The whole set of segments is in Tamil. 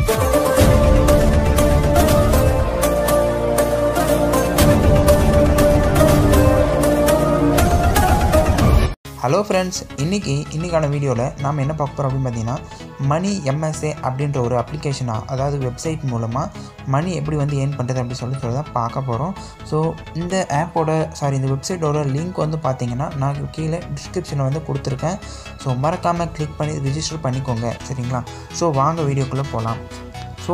ஹலோ ஃப்ரெண்ட்ஸ் இன்றைக்கி இன்றைக்கான வீடியோவில் நாம் என்ன பார்க்க போகிறோம் அப்படின்னு பார்த்தீங்கன்னா மணி எம்எஸ்ஏ அப்படின்ற ஒரு அப்ளிகேஷனாக அதாவது வெப்சைட் மூலமாக மணி எப்படி வந்து ஏர்ன் பண்ணுறது அப்படின்னு சொல்லி சொல்லி தான் பார்க்க போகிறோம் ஸோ இந்த ஆப்போட சாரி இந்த வெப்சைட்டோட லிங்க் வந்து பார்த்தீங்கன்னா நான் கீழே டிஸ்கிரிப்ஷனில் வந்து கொடுத்துருக்கேன் ஸோ மறக்காமல் கிளிக் பண்ணி ரிஜிஸ்டர் பண்ணிக்கோங்க சரிங்களா ஸோ வாங்க வீடியோக்குள்ளே போகலாம் ஸோ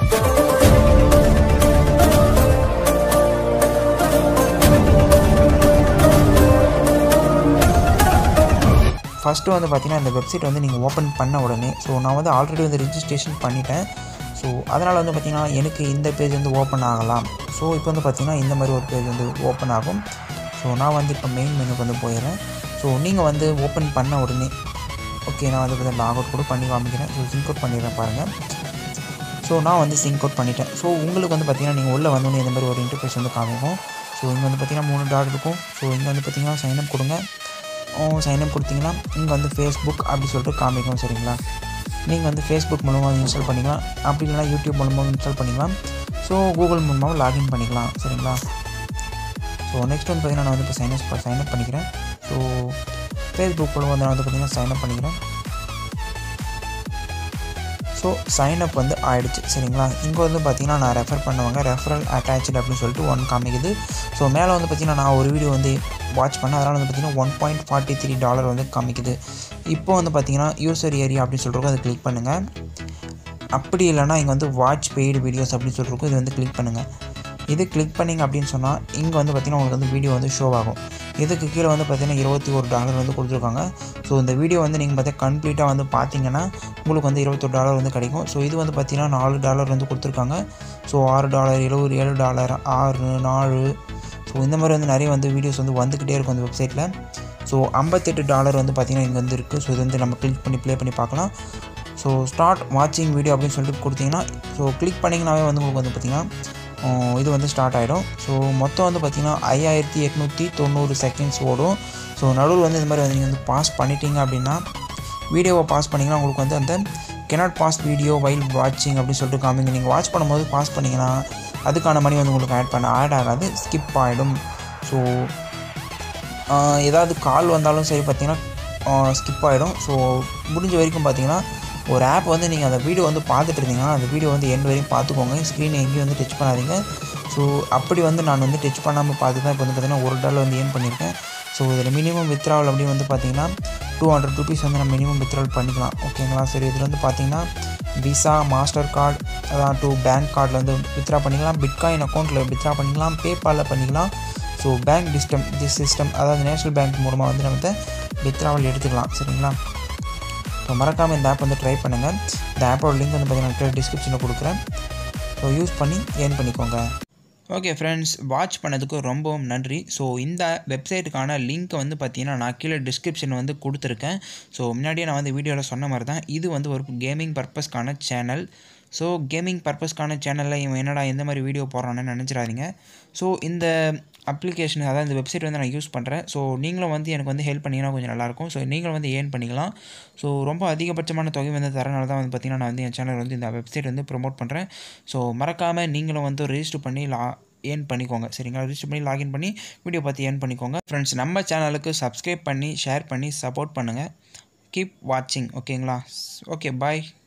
ஃபஸ்ட்டு வந்து பார்த்தீங்கன்னா இந்த வெப்சைட் வந்து நீங்கள் ஓப்பன் பண்ண உடனே ஸோ நான் வந்து ஆல்ரெடி வந்து ரிஜிஸ்ட்ரேஷன் பண்ணிட்டேன் ஸோ அதனால் வந்து பார்த்திங்கன்னா எனக்கு இந்த பேஜ் வந்து ஓப்பன் ஆகலாம் ஸோ இப்போ வந்து பார்த்திங்கன்னா இந்த மாதிரி ஒரு பேஜ் வந்து ஓப்பன் ஆகும் ஸோ நான் வந்து இப்போ மெயின் மெனுக்கு வந்து போயிடுறேன் ஸோ நீங்கள் வந்து ஓப்பன் பண்ண உடனே ஓகே நான் வந்து பார்த்தீங்கன்னா லாக் அவுட் கூட பண்ணி காமிக்கிறேன் ஸோ சிங்க் அவுட் பண்ணிடுறேன் பாருங்கள் ஸோ நான் வந்து சிங்க் அவுட் பண்ணிட்டேன் ஸோ உங்களுக்கு வந்து பார்த்திங்கன்னா நீங்கள் உள்ளே வந்தோடனே இந்த மாதிரி ஒரு இன்டர்ஃபேஸ் வந்து காமிக்கும் ஸோ இங்கே வந்து பார்த்திங்கன்னா மூணு டாட் இருக்கும் ஸோ இங்கே வந்து பார்த்திங்கன்னா சைனப் கொடுங்க சைனப் கொடுத்தீங்கன்னா இங்கே வந்து ஃபேஸ்புக் அப்படி சொல்லிட்டு காமிக்கும் சரிங்களா நீங்கள் வந்து ஃபேஸ்புக் மூலமாக இன்ஸ்டால் பண்ணிக்கலாம் அப்படி இல்லைனா யூடியூப் மூலமாக இன்ஸ்டால் பண்ணிக்கலாம் ஸோ கூகுள் மூலமாக லாகின் பண்ணிக்கலாம் சரிங்களா ஸோ நெக்ஸ்ட் வந்து பார்த்திங்கன்னா நான் வந்து இப்போ சைனப் சைனப் பண்ணிக்கிறேன் ஸோ ஃபேஸ்புக் மூலமாக வந்து நான் வந்து பார்த்திங்கன்னா சைனப் பண்ணிக்கிறேன் ஸோ சைனப் வந்து ஆயிடுச்சு சரிங்களா இங்கே வந்து பார்த்திங்கன்னா நான் ரெஃபர் பண்ணுவாங்க ரெஃபரல் அட்டாச்சு அப்படின்னு சொல்லிட்டு ஒன் காமிக்குது ஸோ மேலே வந்து பார்த்திங்கன்னா நான் ஒரு வீடியோ வந்து வாட்ச் பண்ணேன் அதனால் வந்து பார்த்திங்கன்னா one point forty three dollar வந்து காமிக்குது இப்போ வந்து பார்த்திங்கன்னா யூசர் ஏரியா அப்படின்னு சொல்கிறோம் அதை கிளிக் பண்ணுங்கள் அப்படி இல்லைனா இங்கே வந்து வாட்ச் பெய்டு வீடியோஸ் அப்படின்னு சொல்லிருக்கோம் இது வந்து கிளிக் பண்ணுங்கள் இது கிளிக் பண்ணிங்க அப்படின்னு சொன்னால் இங்கே வந்து பார்த்திங்கன்னா உங்களுக்கு வந்து வீடியோ வந்து ஷோ ஆகும் இதுக்கு கீழே வந்து பார்த்திங்கன்னா இருபத்தி ஒரு டாலர் வந்து கொடுத்துருக்காங்க ஸோ இந்த வீடியோ வந்து நீங்கள் பார்த்தா கம்ப்ளீட்டாக வந்து பார்த்தீங்கன்னா உங்களுக்கு வந்து இருபத்தொரு டாலர் வந்து கிடைக்கும் ஸோ இது வந்து பார்த்திங்கன்னா நாலு டாலர் வந்து கொடுத்துருக்காங்க ஸோ ஆறு டாலர் எழுபது ஏழு டாலர் ஆறு நாலு ஸோ இந்த மாதிரி வந்து நிறைய வந்து வீடியோஸ் வந்து வந்துக்கிட்டே இருக்கும் அந்த வெப்சைட்டில் ஸோ ஐம்பத்தெட்டு டாலர் வந்து பார்த்திங்கன்னா இங்கே வந்து இருக்குது ஸோ இது வந்து நம்ம கிளிக் பண்ணி ப்ளே பண்ணி பார்க்கலாம் ஸோ ஸ்டார்ட் வாட்சிங் வீடியோ அப்படின்னு சொல்லிட்டு கொடுத்தீங்கன்னா ஸோ கிளிக் பண்ணிங்கனாவே வந்து உங்களுக்கு வந்து பார்த்திங்கன்னா இது வந்து ஸ்டார்ட் ஆகிடும் ஸோ மொத்தம் வந்து பார்த்திங்கன்னா ஐயாயிரத்தி எட்நூற்றி தொண்ணூறு செகண்ட்ஸ் ஓடும் ஸோ நடுவில் வந்து இந்த மாதிரி வந்து நீங்கள் வந்து பாஸ் பண்ணிட்டீங்க அப்படின்னா வீடியோவை பாஸ் பண்ணிங்கன்னா உங்களுக்கு வந்து அந்த கெனாட் பாஸ் வீடியோ வைல் வாட்சிங் அப்படின்னு சொல்லிட்டு காமிங்க நீங்கள் வாட்ச் பண்ணும்போது பாஸ் பண்ணிங்கன்னா அதுக்கான மணி வந்து உங்களுக்கு ஆட் பண்ண ஆட் ஆகாது ஸ்கிப் ஆகிடும் ஸோ ஏதாவது கால் வந்தாலும் சரி பார்த்திங்கன்னா ஸ்கிப் ஆகிடும் ஸோ முடிஞ்ச வரைக்கும் பார்த்தீங்கன்னா ஒரு ஆப் வந்து நீங்கள் அந்த வீடியோ வந்து பார்த்துட்டு இருந்தீங்கன்னா அந்த வீடியோ வந்து எண்ட் வரையும் பார்த்துக்கோங்க ஸ்க்ரீனை எங்கேயும் வந்து டச் பண்ணாதீங்க ஸோ அப்படி வந்து நான் வந்து டச் பண்ணாமல் பார்த்து தான் இப்போ வந்து பார்த்திங்கன்னா ஒரு டாலர் வந்து ஏர்ன் பண்ணியிருக்கேன் ஸோ இதில் மினிமம் வித்ராவல் அப்படி வந்து பார்த்திங்கன்னா டூ ஹண்ட்ரட் ருபீஸ் வந்து நம்ம மினிமம் வித்ராவல் பண்ணிக்கலாம் ஓகேங்களா சரி இதில் வந்து பார்த்திங்கன்னா விசா மாஸ்டர் கார்டு அதான் டூ பேங்க் கார்டில் வந்து வித்ரா பண்ணிக்கலாம் பிட்காயின் அக்கௌண்ட்டில் வித்ரா பண்ணிக்கலாம் பேபாலில் பண்ணிக்கலாம் so bank system this system அதாவது நேஷ்னல் பேங்க் மூலமாக வந்து நம்ம வித்ராவல் எடுத்துக்கலாம் சரிங்களா ஸோ மறக்காமல் இந்த ஆப் வந்து ட்ரை பண்ணுங்கள் இந்த ஆப்போட லிங்க் வந்து பார்த்தீங்கன்னா டிஸ்கிரிப்ஷனில் கொடுக்குறேன் ஸோ யூஸ் பண்ணி ஏர்ன் பண்ணிக்கோங்க ஓகே ஃப்ரெண்ட்ஸ் வாட்ச் பண்ணதுக்கு ரொம்பவும் நன்றி ஸோ இந்த வெப்சைட்டுக்கான லிங்க் வந்து பார்த்தீங்கன்னா நான் கீழே டிஸ்கிரிப்ஷன் வந்து கொடுத்துருக்கேன் ஸோ முன்னாடியே நான் வந்து வீடியோவில் சொன்ன மாதிரி தான் இது வந்து ஒரு கேமிங் பர்பஸ்க்கான சேனல் ஸோ கேமிங் பர்பஸ்க்கான சேனலில் இவன் என்னடா எந்த மாதிரி வீடியோ போடுறான்னு நினச்சிடாதீங்க ஸோ இந்த அப்ளிகேஷன் அதாவது இந்த வெப்சைட் வந்து நான் யூஸ் பண்ணுறேன் ஸோ நீங்களும் வந்து எனக்கு வந்து ஹெல்ப் பண்ணிங்கன்னா கொஞ்சம் நல்லாயிருக்கும் ஸோ நீங்களும் வந்து ஏர்ன் பண்ணிக்கலாம் ஸோ ரொம்ப அதிகபட்சமான தொகை வந்து தரனால தான் வந்து பார்த்திங்கன்னா நான் வந்து என் சேனல் வந்து இந்த வெப்சைட் வந்து ப்ரொமோட் பண்ணுறேன் ஸோ மறக்காமல் நீங்களும் வந்து ரெஜிஸ்டர் பண்ணி லா ஏர்ன் பண்ணிக்கோங்க சரிங்களா ரிஜிஸ்டர் பண்ணி லாகின் பண்ணி வீடியோ பார்த்து ஏர்ன் பண்ணிக்கோங்க ஃப்ரெண்ட்ஸ் நம்ம சேனலுக்கு சப்ஸ்கிரைப் பண்ணி ஷேர் பண்ணி சப்போர்ட் பண்ணுங்கள் கீப் வாட்சிங் ஓகேங்களா ஓகே பாய்